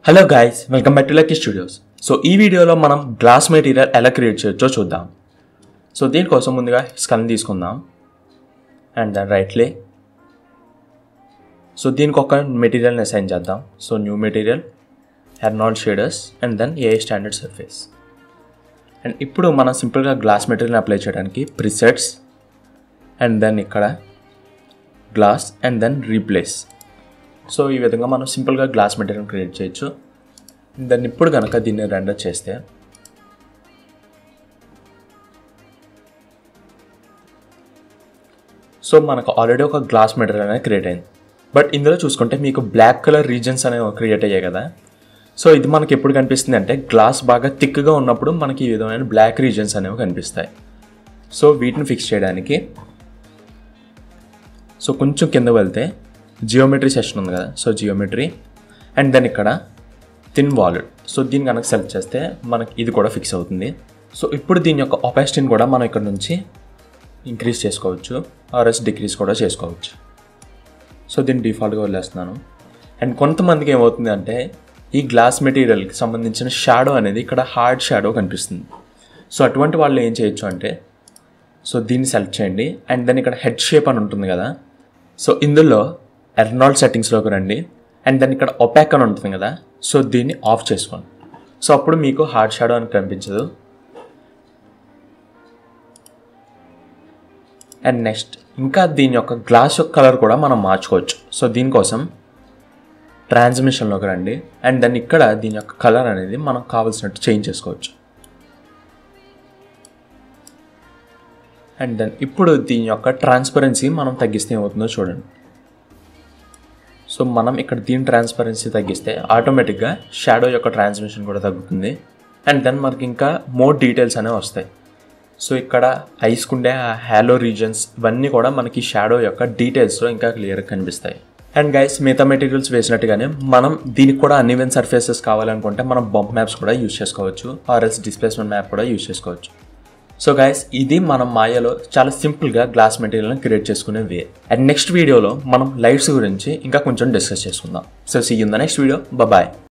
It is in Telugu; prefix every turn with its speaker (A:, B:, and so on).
A: hello guys welcome back to Lucky Studios so ఈ వీడియోలో మనం గ్లాస్ మెటీరియల్ ఎలా క్రియేట్ చేయొచ్చో చూద్దాం సో దీనికోసం ముందుగా స్కన్ తీసుకుందాం అండ్ దాని రైట్లీ సో దీనికి ఒక మెటీరియల్ని అసైన్ చేద్దాం so new material Arnold shaders and then a standard surface and ఇప్పుడు మనం సింపుల్గా గ్లాస్ మెటీరియల్ని అప్లై చేయడానికి ప్రిసెట్స్ అండ్ దెన్ ఇక్కడ glass and then replace so ఈ విధంగా మనం సింపుల్గా గ్లాస్ మెటీరియల్ క్రియేట్ చేయొచ్చు దాన్ని ఇప్పుడు కనుక దీన్ని రెండర్ చేస్తే సో మనకు ఆల్రెడీ ఒక గ్లాస్ మెటీరియల్ అనేది క్రియేట్ అయింది బట్ ఇందులో చూసుకుంటే మీకు బ్లాక్ కలర్ రీజన్స్ అనేవి క్రియేట్ అయ్యాయి కదా సో ఇది మనకి ఎప్పుడు కనిపిస్తుంది అంటే గ్లాస్ బాగా థిక్గా ఉన్నప్పుడు మనకి ఈ విధమైన బ్లాక్ రీజన్స్ అనేవి కనిపిస్తాయి సో వీటిని ఫిక్స్ చేయడానికి సో కొంచెం కింద వెళ్తే జియోమెట్రీ సెషన్ ఉంది కదా సో జియోమెట్రీ అండ్ దెన్ ఇక్కడ థిన్ వాలెట్ సో దీన్ని కనుక సెలెక్ట్ చేస్తే మనకి ఇది కూడా ఫిక్స్ అవుతుంది సో ఇప్పుడు దీని యొక్క ఒపాసిటీని కూడా మనం ఇక్కడ నుంచి ఇంక్రీజ్ చేసుకోవచ్చు ఆర్ఎస్ డిక్రీజ్ కూడా చేసుకోవచ్చు సో దీన్ని డిఫాల్ట్గా వదిలేస్తున్నాను అండ్ కొంతమందికి ఏమవుతుంది అంటే ఈ గ్లాస్ మెటీరియల్కి సంబంధించిన షాడో అనేది ఇక్కడ హార్డ్ షాడో కనిపిస్తుంది సో అటువంటి వాళ్ళు ఏం చేయొచ్చు అంటే సో దీన్ని సెలెక్ట్ చేయండి అండ్ దెన్ ఇక్కడ హెడ్ షేప్ అని ఉంటుంది కదా సో ఇందులో ఎర్నాల్డ్ సెట్టింగ్స్లోకి రండి అండ్ దెన్ ఇక్కడ ఒపాక్ అని ఉంటుంది కదా సో దీన్ని ఆఫ్ చేసుకోండి సో అప్పుడు మీకు హార్డ్ షాడో అని కనిపించదు అండ్ నెక్స్ట్ ఇంకా దీని యొక్క గ్లాస్ యొక్క కలర్ కూడా మనం మార్చుకోవచ్చు సో దీనికోసం ట్రాన్స్మిషన్లోకి రండి అండ్ దెన్ ఇక్కడ దీని యొక్క కలర్ అనేది మనం కావాల్సినట్టు చేంజ్ చేసుకోవచ్చు అండ్ దెన్ ఇప్పుడు దీని యొక్క ట్రాన్స్పరెన్సీ మనం తగ్గిస్తే ఏమవుతుందో చూడండి సో మనం ఇక్కడ దీని ట్రాన్స్పరెన్సీ తగ్గిస్తే ఆటోమేటిక్గా షాడో యొక్క ట్రాన్స్మిషన్ కూడా తగ్గుతుంది అండ్ దెన్ మనకి ఇంకా మోర్ డీటెయిల్స్ అనేవి వస్తాయి సో ఇక్కడ ఐస్కుండే ఆ హ్యాలో రీజన్స్ ఇవన్నీ కూడా మనకి షాడో యొక్క డీటెయిల్స్లో ఇంకా క్లియర్గా కనిపిస్తాయి అండ్ గైస్ మిగతా మెటీరియల్స్ వేసినట్టుగానే మనం దీనికి కూడా అన్ఈవెన్ సర్ఫేసెస్ కావాలనుకుంటే మనం బంప్ మ్యాప్స్ కూడా యూస్ చేసుకోవచ్చు ఆర్ఎస్ డిస్ప్లేస్మెంట్ మ్యాప్ కూడా యూస్ చేసుకోవచ్చు సో గైస్ ఇది మనం మాయలో చాలా సింపుల్గా గ్లాస్ మెటీరియల్ని క్రియేట్ చేసుకునే వే అండ్ నెక్స్ట్ వీడియోలో మనం లైట్స్ గురించి ఇంకా కొంచెం డిస్కస్ చేసుకుందాం so see in the next video bye